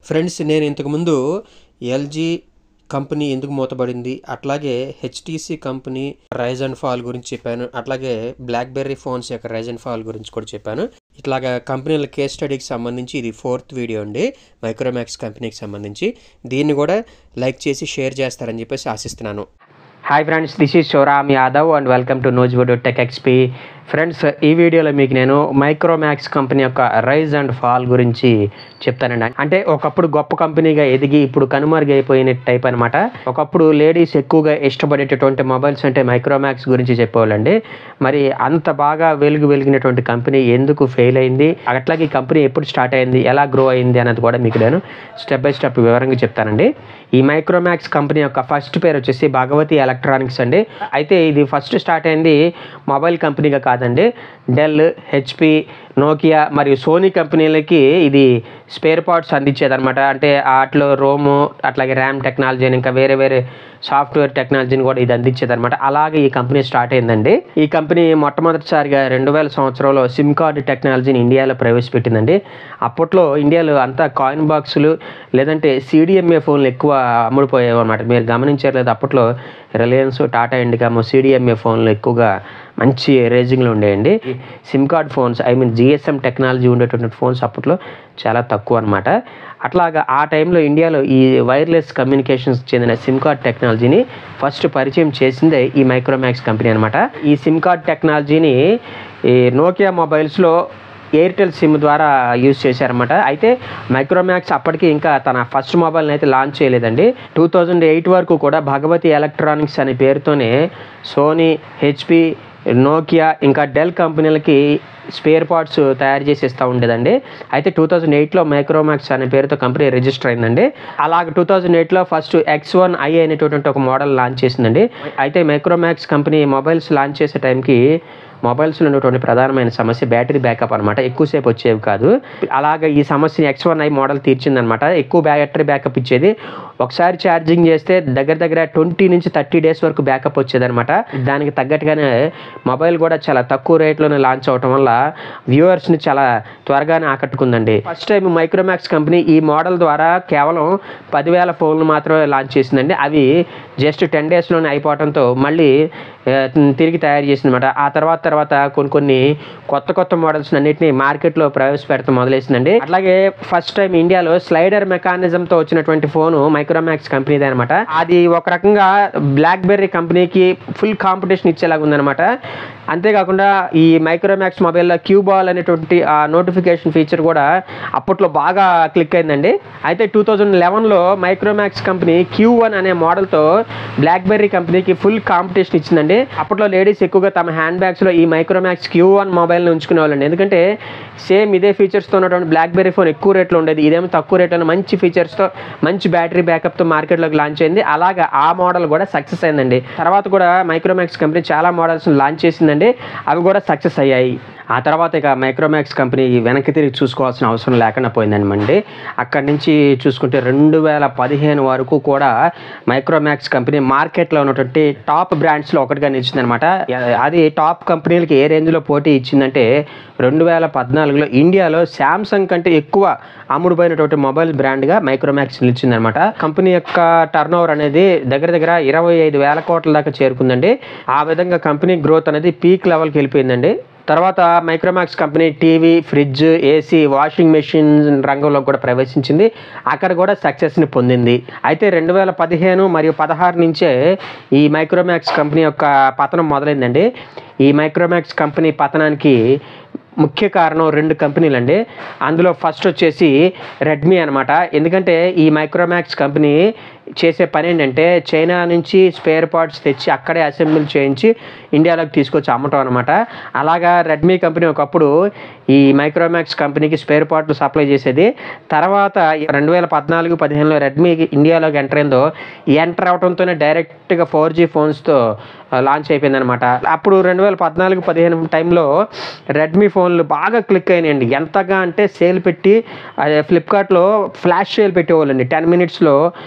friends నేను ఇంతకుముందు LG company ఎందుకు మూతబడింది అట్లాగే HTC company rise and fall గురించి చెప్పాను అట్లాగే బ్లాక్బెర్రీ ఫోన్స్ యొక్క రైజ్ అండ్ ఫాల్ గురించి కూడా చెప్పాను ఇట్లాగా కంపెనీల కేస్ స్టడీకి సంబంధించి ఇది ఫోర్త్ వీడియో అండి మైక్రోమాక్స్ కంపెనీకి సంబంధించి దీన్ని కూడా లైక్ చేసి షేర్ చేస్తారని చెప్పేసి ఆశిస్తున్నాను hi friends this is Shivaram Yadav and welcome to నోజ్వుడ్ టెక్ ఎక్స్పీ ఫ్రెండ్స్ ఈ వీడియోలో మీకు నేను మైక్రోమాక్స్ కంపెనీ యొక్క రైజ్ అండ్ ఫాల్ గురించి చెప్తానండి అంటే ఒకప్పుడు గొప్ప కంపెనీగా ఎదిగి ఇప్పుడు కనుమరుగైపోయిన టైప్ అనమాట ఒకప్పుడు లేడీస్ ఎక్కువగా ఇష్టపడేటటువంటి మొబైల్స్ అంటే మైక్రోమాక్స్ గురించి చెప్పేవాళ్ళండి మరి అంత బాగా వెలుగు వెలిగినటువంటి కంపెనీ ఎందుకు ఫెయిల్ అయింది అట్లాగే ఈ కంపెనీ ఎప్పుడు స్టార్ట్ అయింది ఎలా గ్రో అయింది అన్నది కూడా మీకు నేను స్టెప్ బై స్టెప్ వివరంగా చెప్తానండి ఈ మైక్రోమాక్స్ కంపెనీ యొక్క ఫస్ట్ పేరు వచ్చేసి భగవతి ఎలక్ట్రానిక్స్ అండి అయితే ఇది ఫస్ట్ స్టార్ట్ అయింది మొబైల్ కంపెనీగా కాదండి డెల్ హెచ్పి నోకియా మరియు సోనీ కంపెనీలకి ఇది స్పేర్ పార్ట్స్ అందించేదన్నమాట అంటే వాటిలో రోము అట్లాగే ర్యామ్ టెక్నాలజీ అని ఇంకా వేరే వేరే సాఫ్ట్వేర్ టెక్నాలజీని కూడా ఇది అందించేదన్నమాట అలాగే ఈ కంపెనీ స్టార్ట్ అయిందండి ఈ కంపెనీ మొట్టమొదటిసారిగా రెండు వేల సంవత్సరంలో సిమ్ కార్డు టెక్నాలజీని ఇండియాలో ప్రవేశపెట్టిందండి అప్పట్లో ఇండియాలో అంతా కాయిన్ బాక్సులు లేదంటే సిడిఎంఏ ఫోన్లు ఎక్కువ అమ్ముడుపోయాయి అనమాట మీరు గమనించారు లేదు అప్పట్లో రిలయన్స్ టాటా ఇండికామో సిడిఎంఏ ఫోన్లు ఎక్కువగా మంచి రేజింగ్లో ఉండేయండి SIM card phones I mean GSM technology ఉండేటువంటి ఫోన్స్ అప్పట్లో చాలా తక్కువ అనమాట అట్లాగా ఆ టైంలో ఇండియాలో ఈ వైర్లెస్ కమ్యూనికేషన్స్ చెందిన సిమ్ కార్డ్ టెక్నాలజీని ఫస్ట్ పరిచయం చేసిందే ఈ మైక్రోమాక్స్ కంపెనీ అనమాట ఈ సిమ్ కార్డ్ టెక్నాలజీని ఈ నోకియా మొబైల్స్లో ఎయిర్టెల్ సిమ్ ద్వారా యూజ్ చేశారన్నమాట అయితే మైక్రోమాక్స్ అప్పటికి ఇంకా తన ఫస్ట్ మొబైల్ని అయితే లాంచ్ చేయలేదండి టూ థౌజండ్ ఎయిట్ వరకు కూడా భగవతి ఎలక్ట్రానిక్స్ అనే పేరుతోనే సోనీ హెచ్పి నోకియా ఇంకా డెల్ కంపెనీలకి స్పేర్ పార్ట్స్ తయారు చేసి ఇస్తూ ఉండేదండి అయితే టూ థౌజండ్ ఎయిట్లో మైక్రోమాక్స్ అనే పేరుతో కంపెనీ రిజిస్టర్ అయిందండి అలాగే టూ థౌజండ్ ఎయిట్లో ఫస్ట్ ఎక్స్ వన్ ఐ అనేటటువంటి ఒక మోడల్ లాంచ్ చేసిందండి అయితే మైక్రోమాక్స్ కంపెనీ మొబైల్స్ లాంచ్ చేసే టైంకి మొబైల్స్లో ఉన్నటువంటి ప్రధానమైన సమస్య బ్యాటరీ బ్యాకప్ అనమాట ఎక్కువసేపు వచ్చేవి కాదు అలాగే ఈ సమస్యని ఎక్స్ వన్ ఐ మోడల్ తీర్చిందనమాట ఎక్కువ బ్యాటరీ బ్యాకప్ ఇచ్చేది ఒకసారి ఛార్జింగ్ చేస్తే దగ్గర దగ్గర ట్వంటీ నుంచి థర్టీ డేస్ వరకు బ్యాకప్ వచ్చేదనమాట దానికి తగ్గట్టుగానే మొబైల్ కూడా చాలా తక్కువ రేట్లోనే లాంచ్ అవటం వల్ల వ్యూవర్స్ని చాలా త్వరగానే ఆకట్టుకుందండి ఫస్ట్ టైం మైక్రోమాక్స్ కంపెనీ ఈ మోడల్ ద్వారా కేవలం పదివేల ఫోన్లు మాత్రమే లాంచ్ చేసిందండి అవి జస్ట్ టెన్ డేస్లోనే అయిపోవడంతో మళ్ళీ ఆ, తిరిగి తయారు చేసిందన్నమాట ఆ తర్వాత తర్వాత కొన్ని కొన్ని కొత్త కొత్త మోడల్స్ అన్నింటినీ మార్కెట్లో ప్రవేశపెడతాం మొదలేసిందండి అట్లాగే ఫస్ట్ టైం ఇండియాలో స్లైడర్ మెకానిజంతో వచ్చినటువంటి ఫోను మైక్రోమాక్స్ కంపెనీదే అనమాట అది ఒక రకంగా బ్లాక్ బెర్రీ కంపెనీకి ఫుల్ కాంపిటీషన్ ఇచ్చేలాగా ఉందన్నమాట అంతేకాకుండా ఈ మైక్రోమాక్స్ మొబైల్లో క్యూ బాల్ అనేటువంటి ఆ నోటిఫికేషన్ ఫీచర్ కూడా అప్పట్లో బాగా క్లిక్ అయిందండి అయితే టూ థౌజండ్ లెవెన్లో మైక్రోమాక్స్ కంపెనీ క్యూ వన్ అనే మోడల్తో బ్లాక్బెర్రీ కంపెనీకి ఫుల్ కాంపిటీషన్ ఇచ్చిందండి అప్పట్లో లేడీస్ ఎక్కువగా తమ హ్యాండ్ బ్యాగ్స్లో ఈ మైక్రోమాక్స్ క్యూ వన్ మొబైల్ని ఉంచుకునే వాళ్ళండి ఎందుకంటే సేమ్ ఇదే ఫీచర్స్తో ఉన్నటువంటి బ్లాక్బెర్రీ ఫోన్ ఎక్కువ రేట్లో ఉండేది ఇదేమో తక్కువ రేట్లో మంచి ఫీచర్స్తో మంచి బ్యాటరీ బ్యాకప్తో మార్కెట్లోకి లాంచ్ అయింది అలాగా ఆ మోడల్ కూడా సక్సెస్ అయిందండి తర్వాత కూడా మైక్రోమాక్స్ కంపెనీ చాలా మోడల్స్ లాంచ్ చేసిందండి అవి కూడా సక్సెస్ అయ్యాయి ఆ తర్వాత ఇక మైక్రోమాక్స్ కంపెనీ వెనక్కి తిరిగి చూసుకోవాల్సిన అవసరం లేకుండా పోయిందనమండి అక్కడి నుంచి చూసుకుంటే రెండు వేల పదిహేను వరకు కూడా మైక్రోమాక్స్ కంపెనీ మార్కెట్లో ఉన్నటువంటి టాప్ బ్రాండ్స్లో ఒకటిగా నిలిచిందనమాట అది టాప్ కంపెనీలకి ఏ రేంజ్లో పోటీ ఇచ్చిందంటే రెండు వేల పద్నాలుగులో ఇండియాలో శాంసంగ్ కంటే ఎక్కువ అమ్ముడుపోయినటువంటి మొబైల్ బ్రాండ్గా మైక్రోమాక్స్ నిలిచిందనమాట కంపెనీ యొక్క టర్న్ ఓవర్ అనేది దగ్గర దగ్గర ఇరవై ఐదు వేల కోట్ల దాకా చేరుకుందండి ఆ విధంగా కంపెనీ గ్రోత్ అనేది పీక్ లెవెల్కి వెళ్ళిపోయిందండి తర్వాత Micromax company TV fridge AC washing machine రంగంలో కూడా ప్రవేశించింది అక్కడ కూడా సక్సెస్ని పొందింది అయితే రెండు వేల పదిహేను మరియు పదహారు నుంచే ఈ మైక్రోమాక్స్ కంపెనీ యొక్క పతనం మొదలైందండి ఈ మైక్రోమాక్స్ కంపెనీ పతనానికి ముఖ్య కారణం రెండు కంపెనీలు అండి అందులో ఫస్ట్ వచ్చేసి రెడ్మీ అనమాట ఎందుకంటే ఈ మైక్రోమాక్స్ కంపెనీ చేసే పని ఏంటంటే చైనా నుంచి స్పేర్ పార్ట్స్ తెచ్చి అక్కడే అసెంబ్లీ చేయించి ఇండియాలోకి తీసుకొచ్చి అమ్మటం అనమాట అలాగా రెడ్మీ కంపెనీ ఒకప్పుడు ఈ మైక్రోమాక్స్ కంపెనీకి స్పేర్ పార్ట్లు సప్లై చేసేది తర్వాత రెండు వేల పద్నాలుగు పదిహేనులో రెడ్మీ ఇండియాలోకి ఎంటర్ అయిందో ఎంటర్ అవడంతోనే డైరెక్ట్గా ఫోర్ జీ ఫోన్స్తో లాంచ్ అయిపోయింది అనమాట అప్పుడు రెండు వేల పద్నాలుగు పదిహేను టైంలో రెడ్మీ ఫోన్లు బాగా క్లిక్ అయినాయండి ఎంతగా అంటే సేల్ పెట్టి అదే ఫ్లిప్కార్ట్లో ఫ్లాష్ సేల్ పెట్టేవాళ్ళండి టెన్ మినిట్స్లో చాలా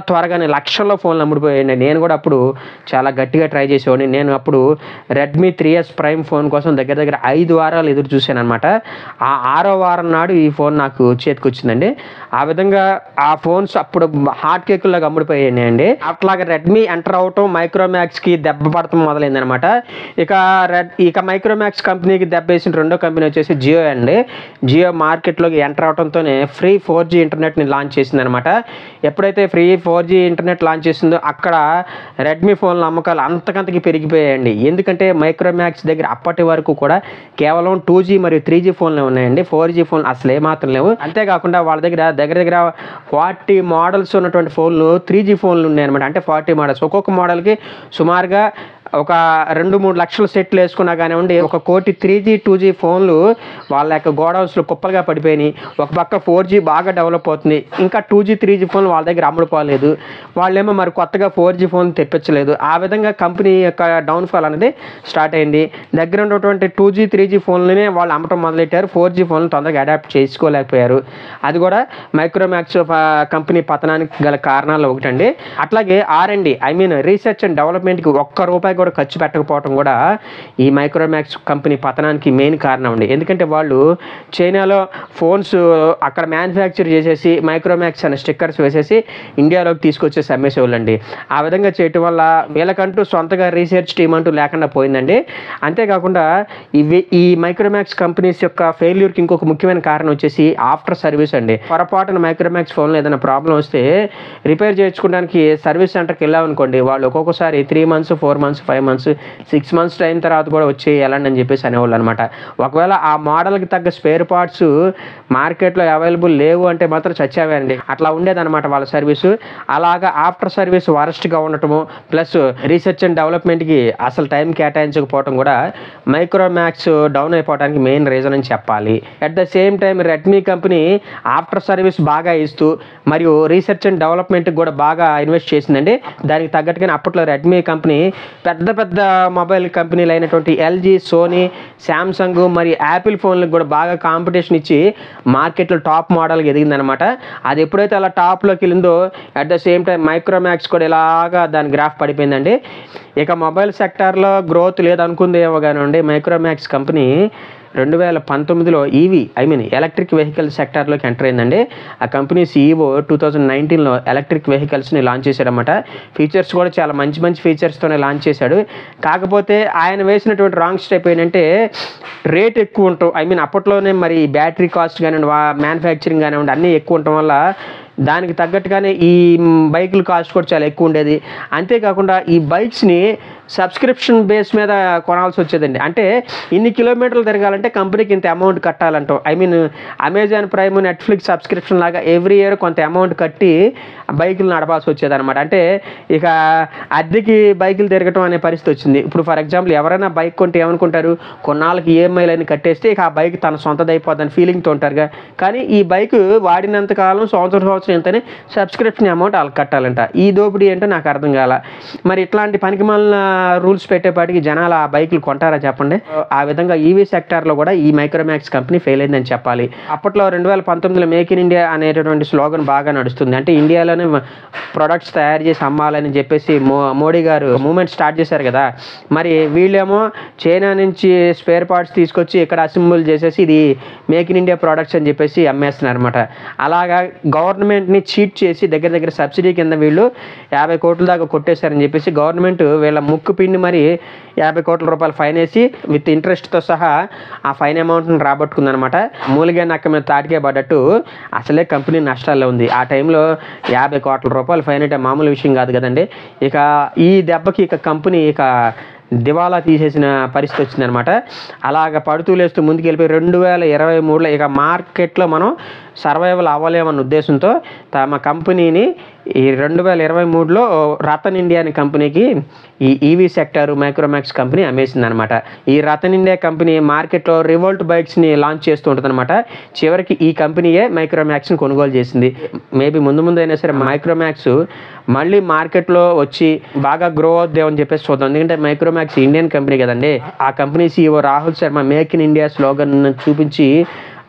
త్వరగానే లక్షల్లో ఫోన్లు అమ్ముడిపోయాయండి నేను కూడా అప్పుడు చాలా గట్టిగా ట్రై చేసేవాడిని నేను అప్పుడు Redmi three S prime phone కోసం దగ్గర దగ్గర ఐదు వారాలు ఎదురు చూశాను అనమాట ఆ ఆరో వారం నాడు ఈ ఫోన్ నాకు చేతికి వచ్చిందండి ఆ విధంగా ఆ ఫోన్స్ అప్పుడు హాట్ కేకుల్లాగా అమ్ముడిపోయాయండి అట్లాగే రెడ్మీ ఎంటర్ అవటం మైక్రోమాక్స్కి దెబ్బ పడటం మొదలైందనమాట ఇక రెడ్ ఇక మైక్రోమాక్స్ కంపెనీకి దెబ్బ వేసిన రెండో కంపెనీ వచ్చేసి జియో అండి జియో మార్కెట్లోకి ఎంటర్ అవడంతోనే ఫ్రీ ఫోర్ జీ ఇంటర్నెట్ని లాంచ్ చేసిందనమాట ఎప్పుడైతే free four G internet launch చేసిందో అక్కడ రెడ్మీ ఫోన్ల అమ్మకాలు అంతకంతకి పెరిగిపోయాయండి ఎందుకంటే మైక్రోమాక్స్ దగ్గర అప్పటి వరకు కూడా కేవలం టూ జీ మరియు త్రీ జీ ఫోన్లే ఉన్నాయండి ఫోర్ జీ ఫోన్ అసలు ఏమాత్రం లేవు అంతేకాకుండా వాళ్ళ దగ్గర దగ్గర దగ్గర ఫార్టీ మోడల్స్ ఉన్నటువంటి ఫోన్లు త్రీ జీ ఫోన్లు ఉన్నాయన్నమాట అంటే ఫార్టీ మోడల్స్ ఒక్కొక్క మోడల్కి సుమారుగా ఒక రెండు మూడు లక్షల సెట్లు వేసుకున్నా కానివ్వండి ఒక కోటి త్రీ జీ టూ జీ ఫోన్లు వాళ్ళ యొక్క గోడౌన్స్లో కుప్పలుగా పడిపోయినాయి ఒక పక్క ఫోర్ జీ బాగా డెవలప్ అవుతుంది ఇంకా టూ జీ త్రీ జీ ఫోన్లు వాళ్ళ దగ్గర అమ్ముడుపోలేదు వాళ్ళేమో మరి కొత్తగా ఫోర్ జీ ఫోన్ తెప్పించలేదు ఆ విధంగా కంపెనీ యొక్క డౌన్ఫాల్ అనేది స్టార్ట్ అయింది దగ్గర ఉన్నటువంటి టూ జీ త్రీ జీ ఫోన్లనే వాళ్ళు అమ్మటం మొదలెట్టారు ఫోర్ జీ ఫోన్లు తొందరగా అడాప్ట్ చేసుకోలేకపోయారు అది కూడా మైక్రోమాక్స్ కంపెనీ పతనానికి గల కారణాలు ఒకటండి అట్లాగే ఆర్ అండి ఐ మీన్ రీసెర్చ్ అండ్ డెవలప్మెంట్కి ఒక్క రూపాయి కూడా ఖర్చు పెట్టకపోవడం కూడా ఈ మైక్రోమాక్స్ కంపెనీ పతనానికి మెయిన్ కారణం అండి ఎందుకంటే వాళ్ళు చైనాలో ఫోన్స్ అక్కడ మ్యానుఫ్యాక్చర్ చేసేసి మైక్రోమాక్స్ అనే స్టిక్కర్స్ వేసేసి ఇండియాలోకి తీసుకొచ్చేసి అమ్మేసేవాళ్ళండి ఆ విధంగా చేయటం వల్ల వీళ్ళకంటూ సొంతగా రీసెర్చ్ టీం అంటూ లేకుండా పోయిందండి అంతేకాకుండా ఇవి ఈ మైక్రోమాక్స్ కంపెనీస్ యొక్క ఫెయిల్యూర్కి ఇంకొక ముఖ్యమైన కారణం వచ్చేసి ఆఫ్టర్ సర్వీస్ అండి పొరపాటున మైక్రోమాక్స్ ఫోన్లో ఏదైనా ప్రాబ్లం వస్తే రిపేర్ చేయించుకోవడానికి సర్వీస్ సెంటర్కి వెళ్ళామనుకోండి వాళ్ళు ఒక్కొక్కసారి three months four months five months six months time తర్వాత కూడా వచ్చి వెళ్ళండి అని చెప్పేసి అనేవాళ్ళు అనమాట ఒకవేళ ఆ మోడల్కి తగ్గ స్పేర్ పార్ట్స్ మార్కెట్లో అవైలబుల్ లేవు అంటే మాత్రం చచ్చావే అండి అట్లా ఉండేదన్నమాట వాళ్ళ సర్వీసు అలాగా ఆఫ్టర్ సర్వీస్ వరస్ట్గా ఉండటము ప్లస్ రీసెర్చ్ అండ్ డెవలప్మెంట్కి అసలు టైం కేటాయించకపోవడం కూడా మైక్రోమాక్స్ డౌన్ అయిపోవడానికి మెయిన్ రీజన్ అని చెప్పాలి at the same time Redmi company after service బాగా ఇస్తూ మరియు రీసెర్చ్ అండ్ డెవలప్మెంట్కి కూడా బాగా ఇన్వెస్ట్ చేసిందండి దానికి తగ్గట్టుగానే అప్పట్లో రెడ్మీ కంపెనీ పెద్ద పెద్ద మొబైల్ కంపెనీలు అయినటువంటి ఎల్జీ సోనీ శాంసంగ్ మరియు యాపిల్ ఫోన్లకు కూడా బాగా కాంపిటీషన్ ఇచ్చి మార్కెట్లో టాప్ మోడల్కి ఎదిగిందనమాట అది ఎప్పుడైతే అలా టాప్లోకి వెళ్ళిందో at the same time Micromax కూడా ఇలాగా దాని గ్రాఫ్ పడిపోయిందండి ఇక మొబైల్ సెక్టార్లో గ్రోత్ లేదనుకుందేమో కానివ్వండి మైక్రోమాక్స్ కంపెనీ రెండు వేల పంతొమ్మిదిలో EV I mean electric vehicle సెక్టార్లోకి ఎంటర్ అయిందండి ఆ కంపెనీ సీఈఓ టూ థౌజండ్ నైన్టీన్లో ఎలక్ట్రిక్ వెహికల్స్ని లాంచ్ చేశాడనమాట ఫీచర్స్ కూడా చాలా మంచి మంచి ఫీచర్స్తోనే లాంచ్ చేశాడు కాకపోతే ఆయన వేసినటువంటి రాంగ్ స్టెప్ ఏంటంటే రేట్ ఎక్కువ ఉంటాం ఐ మీన్ అప్పట్లోనే మరి బ్యాటరీ కాస్ట్ కానివ్వండి మ్యానుఫ్యాక్చరింగ్ కానివ్వండి అన్నీ ఎక్కువ ఉండటం వల్ల దానికి తగ్గట్టుగానే ఈ బైకుల కాస్ట్ కూడా చాలా ఎక్కువ ఉండేది అంతేకాకుండా ఈ బైక్స్ని సబ్స్క్రిప్షన్ బేస్ మీద కొనాల్సి వచ్చేదండి అంటే ఇన్ని కిలోమీటర్లు తిరగాలంటే కంపెనీకి ఇంత అమౌంట్ కట్టాలంటాం I mean Amazon Prime Netflix subscription లాగా ఎవ్రీ ఇయర్ కొంత అమౌంట్ కట్టి బైకులు నడపాల్సి వచ్చేది అనమాట అంటే ఇక అద్దెకి బైకులు తిరగటం అనే పరిస్థితి వచ్చింది ఇప్పుడు ఫర్ ఎగ్జాంపుల్ ఎవరైనా బైక్ కొంటే ఏమనుకుంటారు కొన్నాళ్ళకి ఈఎంఐలు అని కట్టేస్తే ఇక ఆ బైక్ తన సొంతది అయిపోద్దని ఫీలింగ్తో ఉంటారుగా కానీ ఈ బైక్ వాడినంత కాలం సంవత్సరం సంవత్సరం ఎంతనే సబ్స్క్రిప్షన్ అమౌంట్ వాళ్ళకి కట్టాలంట ఈ దోపిడీ ఏంటో నాకు అర్థం కాల మరి ఇట్లాంటి పనికి రూల్స్ పెట్టేపాటికి జనాలు ఆ బైకులు కొంటారా చెప్పండి ఆ విధంగా ఈవీ సెక్టార్లో కూడా ఈ మైక్రోమాక్స్ కంపెనీ ఫెయిల్ అయిందని చెప్పాలి అప్పట్లో రెండు వేల పంతొమ్మిదిలో మేక్ ఇన్ ఇండియా అనేటటువంటి స్లోగన్ బాగా నడుస్తుంది అంటే ఇండియాలోనే ప్రొడక్ట్స్ తయారు చేసి అమ్మాలని చెప్పేసి మో మోడీ గారు మూమెంట్ స్టార్ట్ చేశారు కదా మరి వీళ్ళేమో చైనా నుంచి స్పేర్ పార్ట్స్ తీసుకొచ్చి ఇక్కడ అసెంబుల్ చేసేసి ఇది మేక్ ఇన్ ఇండియా ప్రొడక్ట్స్ అని చెప్పేసి అమ్మేస్తున్నారు అనమాట అలాగా గవర్నమెంట్ని చీట్ చేసి దగ్గర దగ్గర సబ్సిడీ కింద వీళ్ళు యాభై కోట్ల దాకా కొట్టేశారని చెప్పేసి గవర్నమెంట్ వీళ్ళ ముక్కు పిండి మరి యాభై కోట్ల రూపాయలు ఫైన్ వేసి విత్ ఇంట్రెస్ట్తో సహా ఆ ఫైన్ అమౌంట్ని రాబట్టుకుందనమాట మూలిగా నక్క మీద తాటికే పడ్డట్టు అసలే కంపెనీ నష్టాల్లో ఉంది ఆ టైంలో యాభై కోట్ల రూపాయలు ఫైన్ అంటే మామూలు విషయం కాదు కదండి ఇక ఈ దెబ్బకి ఇక కంపెనీ ఇక దివాలా తీసేసిన పరిస్థితి వచ్చిందనమాట అలాగ పడుతూ లేస్తూ ముందుకు వెళ్ళిపోయి రెండు వేల ఇరవై మూడులో ఇక మార్కెట్లో మనం సర్వైవల్ అవ్వలేమన్న ఉద్దేశంతో తమ కంపెనీని ఈ రెండు వేల ఇరవై మూడులో రతన్ ఇండియా అనే కంపెనీకి ఈ ఈవీ సెక్టర్ మైక్రోమాక్స్ కంపెనీ అమ్మేసింది అనమాట ఈ రతన్ ఇండియా కంపెనీ మార్కెట్లో రివోల్ట్ బైక్స్ని లాంచ్ చేస్తూ ఉంటుంది అనమాట చివరికి ఈ కంపెనీయే మైక్రోమాక్స్ని కొనుగోలు చేసింది మేబీ ముందు ముందు అయినా సరే మైక్రోమాక్స్ మళ్ళీ మార్కెట్లో వచ్చి బాగా గ్రో అవుద్దామని చెప్పేసి చూద్దాం ఎందుకంటే మైక్రోమాక్స్ ఇండియన్ కంపెనీ కదండి ఆ company CEO Rahul Sharma make in India slogan చూపించి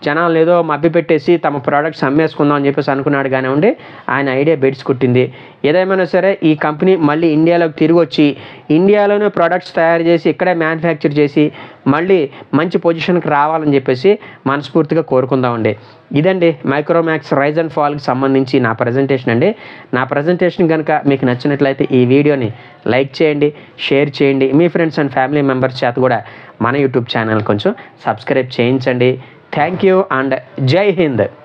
జనాలు ఏదో మభ్య పెట్టేసి తమ ప్రోడక్ట్స్ అమ్మేసుకుందాం అని చెప్పేసి అనుకున్నాడు కానివ్వండి ఆయన ఐడియా బెడ్స్ కుట్టింది ఏదేమైనా సరే ఈ కంపెనీ మళ్ళీ ఇండియాలోకి తిరిగి వచ్చి ఇండియాలోనే ప్రోడక్ట్స్ తయారు చేసి ఇక్కడే మ్యానుఫ్యాక్చర్ చేసి మళ్ళీ మంచి పొజిషన్కి రావాలని చెప్పేసి మనస్ఫూర్తిగా కోరుకుందామండి ఇదండి మైక్రోమాక్స్ రైజ్ అండ్ ఫాల్కి సంబంధించి నా ప్రజెంటేషన్ అండి నా ప్రజెంటేషన్ కనుక మీకు నచ్చినట్లయితే ఈ వీడియోని లైక్ చేయండి షేర్ చేయండి మీ ఫ్రెండ్స్ అండ్ ఫ్యామిలీ మెంబర్స్ చేత కూడా మన యూట్యూబ్ ఛానల్ కొంచెం సబ్స్క్రైబ్ చేయించండి థ్యాంక్ యూ అండ్ జై హింద్